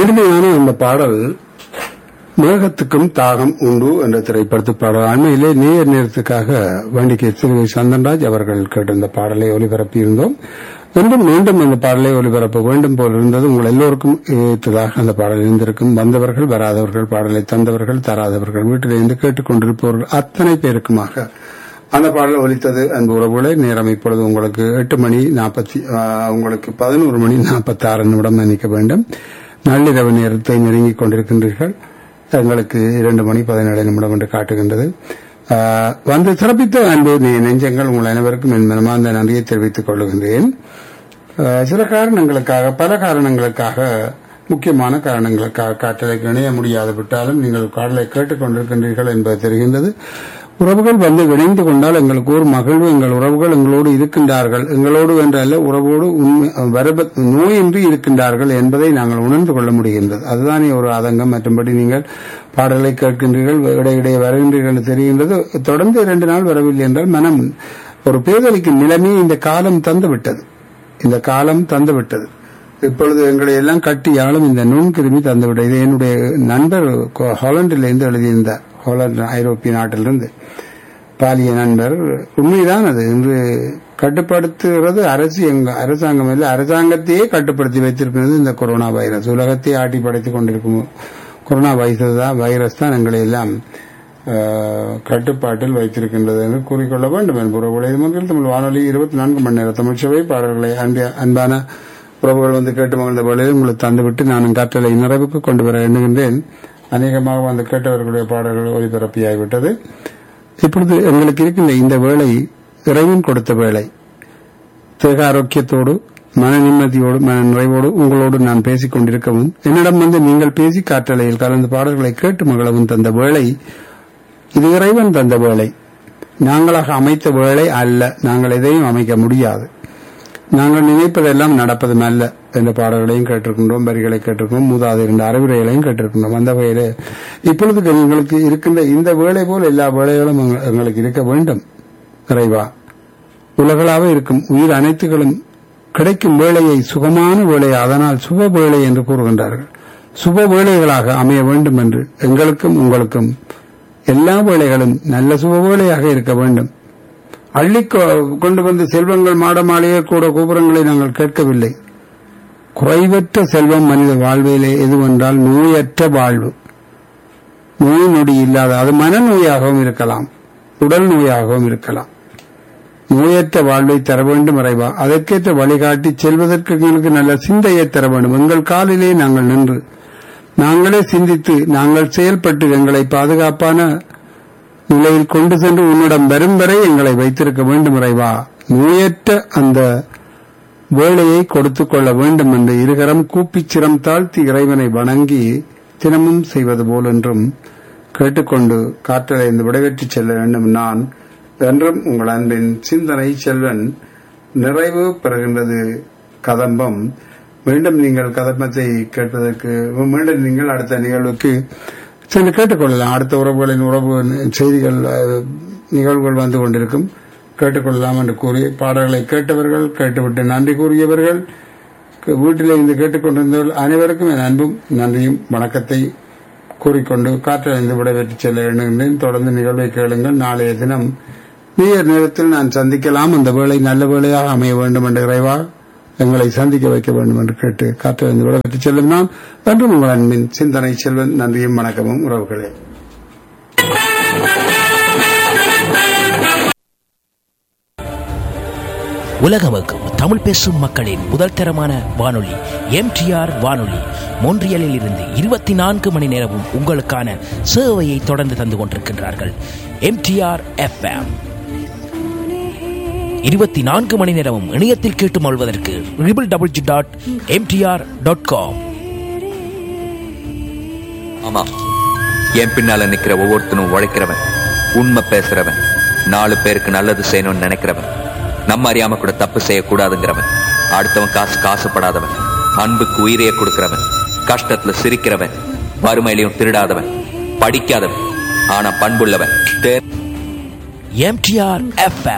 இனிமையான அந்த பாடல் மேகத்துக்கும் தாகம் உண்டு என்ற திரைப்படத்து பாடல் அண்மையிலே நேர் நேரத்துக்காக வேண்டிக்கை சிறுவை சந்தன்ராஜ் அவர்கள் கேட்ட இந்த பாடலை ஒலிபரப்பியிருந்தோம் மீண்டும் மீண்டும் அந்த பாடலை ஒலிபரப்ப வேண்டும் போல் இருந்தது உங்கள் எல்லோருக்கும் ஏற்றதாக அந்த பாடல் இருந்திருக்கும் வந்தவர்கள் வராதவர்கள் பாடலை தந்தவர்கள் தராதவர்கள் வீட்டிலிருந்து கேட்டுக்கொண்டிருப்பவர்கள் அத்தனை பேருக்குமாக அந்த பாடல் ஒலித்தது அன்பு உறவுகளை நேரம் இப்பொழுது உங்களுக்கு எட்டு மணி நாற்பத்தி உங்களுக்கு பதினோரு மணி நாற்பத்தி ஆறு நிமிடம் நினைக்க வேண்டும் நள்ளிரவு நேரத்தை நெருங்கிக் கொண்டிருக்கின்றீர்கள் எங்களுக்கு இரண்டு மணி பதினேழு நிமிடம் என்று காட்டுகின்றது ஆஹ், வந்து சிறப்பித்த அன்பு நெ- நெஞ்சங்கள் உங்கள் அனைவருக்கும் என் மனமார்ந்த நன்றியை தெரிவித்துக் கொள்கின்றேன் ஆஹ், சில காரணங்களுக்காக பல காரணங்களுக்காக முக்கியமான காரணங்களுக்காக காற்றலைக்கு இணைய முடியாது விட்டாலும் நீங்கள் காடலை கேட்டுக் கொண்டிருக்கின்றீர்கள் என்பது தெரிகின்றது உறவுகள் வந்து இணைந்து கொண்டால் எங்களுக்கு ஒரு மகிழ்வு எங்கள் உறவுகள் எங்களோடு இருக்கின்றார்கள் எங்களோடு என்றல்ல உறவோடு உண்மை வரப நோயின்றி இருக்கின்றார்கள் என்பதை நாங்கள் உணர்ந்து கொள்ள முடிகின்றது அதுதானே ஒரு ஆதங்கம் மற்றும்படி நீங்கள் பாடலை கேட்கின்றீர்கள் இடையிடையே வருகின்றீர்கள் என்று தெரிகின்றது தொடர்ந்து இரண்டு நாள் வரவில்லை என்றால் மனம் ஒரு பேதலிக்கும் நிலைமையை இந்த காலம் தந்து விட்டது இந்த காலம் தந்து விட்டது இப்பொழுது எங்களை எல்லாம் கட்டி ஆளும் இந்த நுண்கிருமி தந்துவிட்டது இது என்னுடைய நண்பர் கொ- ஹாலண்டிலிருந்து எழுதியிருந்தார் ஹாலண்ட் ஐரோப்பிய நாட்டிலிருந்து பாலிய நண்பர் உண்மைதான் அது இன்று கட்டுப்படுத்துகிறது அரசு எங்க அரசாங்கம் இல்லை அரசாங்கத்தையே கட்டுப்படுத்தி வைத்திருக்கிறது இந்த கொரோனா வைரஸ் உலகத்தையே ஆட்டி படைத்துக் கொண்டிருக்கும் கொரோனா வைரஸ் தான் வைரஸ் தான் எங்களை எல்லாம் அஹ், கட்டுப்பாட்டில் வைத்திருக்கின்றது என்று கூறிக்கொள்ள வேண்டும் என்பது உலக மக்கள் தமிழ் வானொலி இருபத்தி நான்கு மணி நேர தமிழ்ச்சபை பாடல்களை அன்ப- அன்பான உறவுகள் வந்து கேட்டு மகிழ்ந்த வேளையில் உங்களுக்கு தந்துவிட்டு நானும் காற்றலை நிறைவுக்கு கொண்டு வர எண்ணுகின்றேன் அநேகமாக வந்து கேட்டவர்களுடைய பாடல்கள் ஒலிபரப்பியாகிவிட்டது இப்பொழுது எங்களுக்கு இருக்கின்ற இந்த வேளை இறைவன் கொடுத்த வேளை தேக ஆரோக்கியத்தோடு மன நிம்மதியோடு மன நிறைவோடு உங்களோடு நான் பேசிக் கொண்டிருக்கவும் என்னிடம் வந்து நீங்கள் பேசி காற்றலையில் கலந்து பாடல்களை கேட்டு மகளவும் தந்த வேளை இது இறைவன் தந்த வேளை நாங்களாக அமைத்த வேளை அல்ல நாங்கள் எதையும் அமைக்க முடியாது நாங்கள் நினைப்பதெல்லாம் நடப்பதும் அல்ல என்ற பாடல்களையும் கேட்டிருக்கின்றோம் வரிகளை கேட்டிருக்கிறோம் மூதாது இருந்த அறிவுரைகளையும் கேட்டிருக்கின்றோம் அந்த வகையிலே இப்பொழுது எங்களுக்கு இருக்கின்ற இந்த வேலை போல் எல்லா வேலைகளும் எங்க- எங்களுக்கு இருக்க வேண்டும் இறைவா உலகளாக இருக்கும் உயிர் அனைத்துகளும் கிடைக்கும் வேலையை சுகமான வேலை அதனால் சுப வேலை என்று கூறுகின்றார்கள் சுப வேலைகளாக அமைய வேண்டும் என்று எங்களுக்கும் உங்களுக்கும் எல்லா வேலைகளும் நல்ல சுப வேலையாக இருக்க வேண்டும் அள்ளி கொ- கொண்டு வந்து செல்வங்கள் மாட மாளிகை கூட கோபுரங்களை நாங்கள் கேட்கவில்லை குறைவற்ற செல்வம் மனித வாழ்விலே எதுவென்றால் நோயற்ற வாழ்வு நோய் நொடி இல்லாத அது மனநோயாகவும் இருக்கலாம் உடல் நோயாகவும் இருக்கலாம் நோயற்ற வாழ்வை தர வேண்டும் இறைவா அதற்கேற்ற வழிகாட்டி செல்வதற்கு எங்களுக்கு நல்ல சிந்தையை தர வேண்டும் எங்கள் காலிலே நாங்கள் நின்று நாங்களே சிந்தித்து நாங்கள் செயல்பட்டு எங்களை பாதுகாப்பான நிலையில் கொண்டு சென்று உன்னிடம் வரும் வரை எங்களை வைத்திருக்க வேண்டும் இறைவா நோயற்ற அந்த வேலையை கொடுத்துக் கொள்ள வேண்டும் என்று இருகரம் கூப்பிச் சிரம் தாழ்த்தி இறைவனை வணங்கி தினமும் செய்வது போல் என்றும் கேட்டுக்கொண்டு காற்றலை இந்த விடைபெற்று செல்ல வேண்டும் நான் என்றும் உங்கள் அன்பின் சிந்தனை செல்வன் நிறைவு பெறுகின்றது கதம்பம் மீண்டும் நீங்கள் கதம்பத்தை கேட்பதற்கு மீண்டும் நீங்கள் அடுத்த நிகழ்வுக்கு சென்று கேட்டுக்கொள்ளலாம் அடுத்த உறவுகளின் உறவு செய்திகள் அஹ், நிகழ்வுகள் வந்து கொண்டிருக்கும் கேட்டுக்கொள்ளலாம் என்று கூறி பாடல்களை கேட்டவர்கள் கேட்டுவிட்டு நன்றி கூறியவர்கள் க- வீட்டிலே இருந்து கேட்டுக்கொண்டிருந்தவர்கள் அனைவருக்கும் என் அன்பும் நன்றியும் வணக்கத்தை கூறிக்கொண்டு காற்றடைந்து விடைபெற்று செல்ல எண்ணுகின்றேன் தொடர்ந்து நிகழ்வை கேளுங்கள் நாளைய தினம் நீர் நேரத்தில் நான் சந்திக்கலாம் அந்த வேளை நல்ல வேளையாக அமைய வேண்டும் என்று இறைவா எங்களை சந்திக்க வைக்க வேண்டும் என்று கேட்டு காற்றடைந்து விடைபெற்று செல்லும் நான் என்றும் உங்கள் அன்பின் சிந்தனை செல்வன் நன்றியும் வணக்கமும் உறவுகளே உலகமக்கும் தமிழ் பேசும் மக்களின் முதல் தரமான வானொலி எம்டிஆர் வானொலி மொன்றியலில் இருந்து இருபத்தி நான்கு மணி நேரமும் உங்களுக்கான சேவையை தொடர்ந்து தந்து கொண்டிருக்கின்றார்கள் எம்டிஆர் எஃப்எம் இருபத்தி நான்கு மணி நேரமும் இணையத்தில் கேட்டு மொழ்வதற்கு triple double G dot MTR dot com ஆமா என் பின்னால நிக்கிற ஒவ்வொருத்தனும் உழைக்கிறவன் உண்மை பேசுறவன் நாலு பேருக்கு நல்லது செய்யணும்னு நினைக்கிறவன் நம்ம அறியாம கூட தப்பு செய்யக்கூடாதுங்கிறவன் அடுத்தவன் காசு காசுப்படாதவன் அன்புக்கு உயிரையே கொடுக்கிறவன் கஷ்டத்துல சிரிக்கிறவன் வறுமையிலையும் திருடாதவன் படிக்காதவன் ஆனா பண்புள்ளவன் தே எம்டிஆர் எஃப்எம்